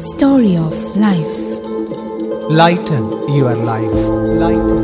Story of Life. Lighten your life lighten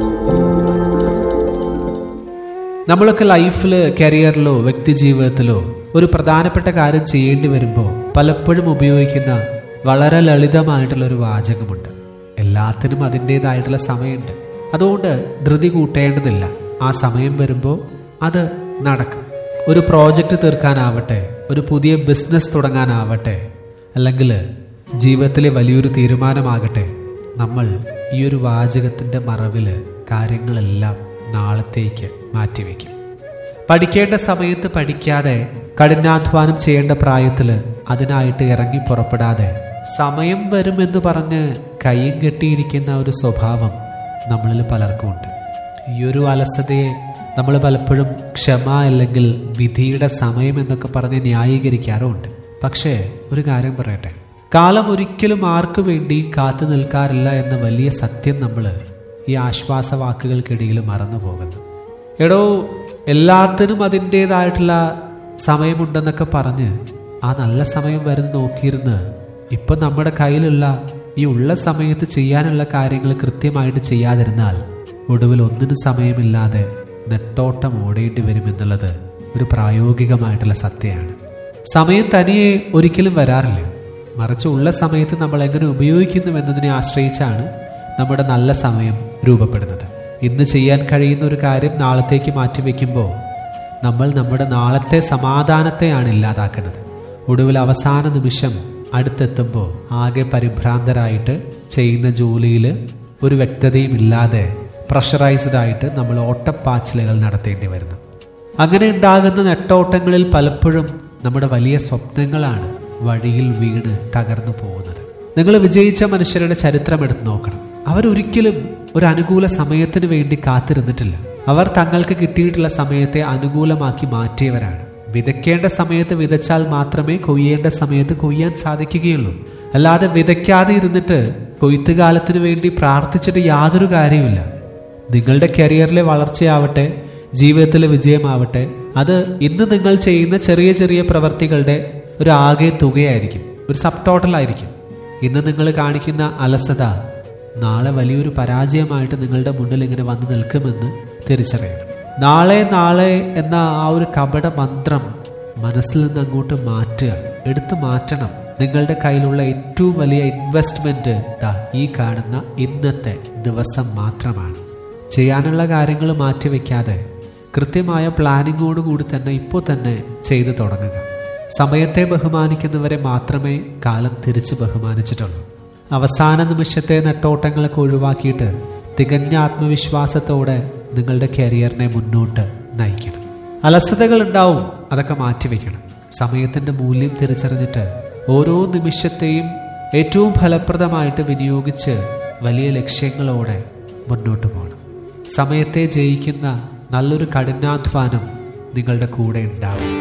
നമ്മളൊക്കെ ലൈഫിൽ കരിയറിലോ വ്യക്തി ജീവിതത്തിലോ ഒരു പ്രധാനപ്പെട്ട കാര്യം ചെയ്യേണ്ടി വരുമ്പോൾ പലപ്പോഴും ഉപയോഗിക്കുന്ന വളരെ ലളിതമായിട്ടുള്ള ഒരു വാചകമുണ്ട് എല്ലാത്തിനും അതിൻ്റെതായിട്ടുള്ള സമയമുണ്ട് അതുകൊണ്ട് ധൃതി കൂട്ടേണ്ടതില്ല ആ സമയം വരുമ്പോൾ അത് നടക്കും ഒരു പ്രോജക്റ്റ് തീർക്കാനാവട്ടെ ഒരു പുതിയ ബിസിനസ് തുടങ്ങാനാവട്ടെ അല്ലെങ്കിൽ ജീവിതത്തിലെ വലിയൊരു തീരുമാനമാകട്ടെ നമ്മൾ ഈ ഒരു വാചകത്തിൻ്റെ മറവിൽ കാര്യങ്ങളെല്ലാം നാളത്തേക്ക് മാറ്റിവെക്കും പഠിക്കേണ്ട സമയത്ത് പഠിക്കാതെ കഠിനാധ്വാനം ചെയ്യേണ്ട പ്രായത്തിൽ അതിനായിട്ട് ഇറങ്ങി പുറപ്പെടാതെ സമയം വരുമെന്ന് പറഞ്ഞ് കയ്യും കെട്ടിയിരിക്കുന്ന ഒരു സ്വഭാവം നമ്മളിൽ പലർക്കും ഉണ്ട് ഈ ഒരു അലസതയെ നമ്മൾ പലപ്പോഴും ക്ഷമ അല്ലെങ്കിൽ വിധിയുടെ സമയം എന്നൊക്കെ പറഞ്ഞ് ന്യായീകരിക്കാറുമുണ്ട് പക്ഷേ ഒരു കാര്യം പറയട്ടെ കാലം ഒരിക്കലും ആർക്കു വേണ്ടിയും കാത്തു നിൽക്കാറില്ല എന്ന വലിയ സത്യം നമ്മൾ ഈ ആശ്വാസവാക്കുകൾക്കിടയിൽ മറന്നു പോകുന്നു എടോ എല്ലാത്തിനും അതിൻ്റെതായിട്ടുള്ള സമയമുണ്ടെന്നൊക്കെ പറഞ്ഞ് ആ നല്ല സമയം വരുന്ന നോക്കിയിരുന്ന് ഇപ്പം നമ്മുടെ കയ്യിലുള്ള ഈ ഉള്ള സമയത്ത് ചെയ്യാനുള്ള കാര്യങ്ങൾ കൃത്യമായിട്ട് ചെയ്യാതിരുന്നാൽ ഒടുവിൽ ഒന്നിനും സമയമില്ലാതെ നെട്ടോട്ടം ഓടേണ്ടി വരുമെന്നുള്ളത് ഒരു പ്രായോഗികമായിട്ടുള്ള സത്യമാണ് സമയം തനിയെ ഒരിക്കലും വരാറില്ല മറിച്ച് ഉള്ള സമയത്ത് നമ്മൾ എങ്ങനെ ഉപയോഗിക്കുന്നു എന്നതിനെ ആശ്രയിച്ചാണ് നമ്മുടെ നല്ല സമയം രൂപപ്പെടുന്നത് ഇന്ന് ചെയ്യാൻ കഴിയുന്ന ഒരു കാര്യം നാളത്തേക്ക് മാറ്റിവെക്കുമ്പോൾ നമ്മൾ നമ്മുടെ നാളത്തെ സമാധാനത്തെയാണ് ഇല്ലാതാക്കുന്നത് ഒടുവിൽ അവസാന നിമിഷം അടുത്തെത്തുമ്പോൾ ആകെ പരിഭ്രാന്തരായിട്ട് ചെയ്യുന്ന ജോലിയിൽ ഒരു വ്യക്തതയും ഇല്ലാതെ പ്രഷറൈസ്ഡ് ആയിട്ട് നമ്മൾ ഓട്ടപ്പാച്ചിലുകൾ നടത്തേണ്ടി വരുന്നു അങ്ങനെ ഉണ്ടാകുന്ന നെട്ടോട്ടങ്ങളിൽ പലപ്പോഴും നമ്മുടെ വലിയ സ്വപ്നങ്ങളാണ് വഴിയിൽ വീണ് തകർന്നു പോകുന്നത് നിങ്ങൾ വിജയിച്ച മനുഷ്യരുടെ ചരിത്രം എടുത്ത് നോക്കണം അവരൊരിക്കലും ഒരു അനുകൂല സമയത്തിന് വേണ്ടി കാത്തിരുന്നിട്ടില്ല അവർ തങ്ങൾക്ക് കിട്ടിയിട്ടുള്ള സമയത്തെ അനുകൂലമാക്കി മാറ്റിയവരാണ് വിതയ്ക്കേണ്ട സമയത്ത് വിതച്ചാൽ മാത്രമേ കൊയ്യേണ്ട സമയത്ത് കൊയ്യാൻ സാധിക്കുകയുള്ളൂ അല്ലാതെ വിതയ്ക്കാതെ ഇരുന്നിട്ട് കൊയ്ത്തുകാലത്തിന് വേണ്ടി പ്രാർത്ഥിച്ചിട്ട് യാതൊരു കാര്യവുമില്ല നിങ്ങളുടെ കരിയറിലെ വളർച്ചയാവട്ടെ ജീവിതത്തിലെ വിജയമാവട്ടെ അത് ഇന്ന് നിങ്ങൾ ചെയ്യുന്ന ചെറിയ ചെറിയ പ്രവർത്തികളുടെ ഒരു ആകെ തുകയായിരിക്കും ഒരു സബ് ടോട്ടൽ ആയിരിക്കും ഇന്ന് നിങ്ങൾ കാണിക്കുന്ന അലസത നാളെ വലിയൊരു പരാജയമായിട്ട് നിങ്ങളുടെ മുന്നിൽ ഇങ്ങനെ വന്നു നിൽക്കുമെന്ന് തിരിച്ചറിയണം നാളെ നാളെ എന്ന ആ ഒരു കപട മന്ത്രം മനസ്സിൽ നിന്ന് അങ്ങോട്ട് മാറ്റുക എടുത്തു മാറ്റണം നിങ്ങളുടെ കയ്യിലുള്ള ഏറ്റവും വലിയ ഇൻവെസ്റ്റ്മെന്റ് ദാ ഈ കാണുന്ന ഇന്നത്തെ ദിവസം മാത്രമാണ് ചെയ്യാനുള്ള കാര്യങ്ങൾ മാറ്റിവെക്കാതെ കൃത്യമായ പ്ലാനിങ്ങോട് കൂടി തന്നെ ഇപ്പോൾ തന്നെ ചെയ്തു തുടങ്ങുക സമയത്തെ ബഹുമാനിക്കുന്നവരെ മാത്രമേ കാലം തിരിച്ച് ബഹുമാനിച്ചിട്ടുള്ളൂ അവസാന നിമിഷത്തെ നെട്ടോട്ടങ്ങളൊക്കെ ഒഴിവാക്കിയിട്ട് തികഞ്ഞ ആത്മവിശ്വാസത്തോടെ നിങ്ങളുടെ കരിയറിനെ മുന്നോട്ട് നയിക്കണം അലസതകൾ ഉണ്ടാവും അതൊക്കെ മാറ്റിവെക്കണം സമയത്തിൻ്റെ മൂല്യം തിരിച്ചറിഞ്ഞിട്ട് ഓരോ നിമിഷത്തെയും ഏറ്റവും ഫലപ്രദമായിട്ട് വിനിയോഗിച്ച് വലിയ ലക്ഷ്യങ്ങളോടെ മുന്നോട്ട് പോകണം സമയത്തെ ജയിക്കുന്ന നല്ലൊരു കഠിനാധ്വാനം നിങ്ങളുടെ കൂടെ ഉണ്ടാവും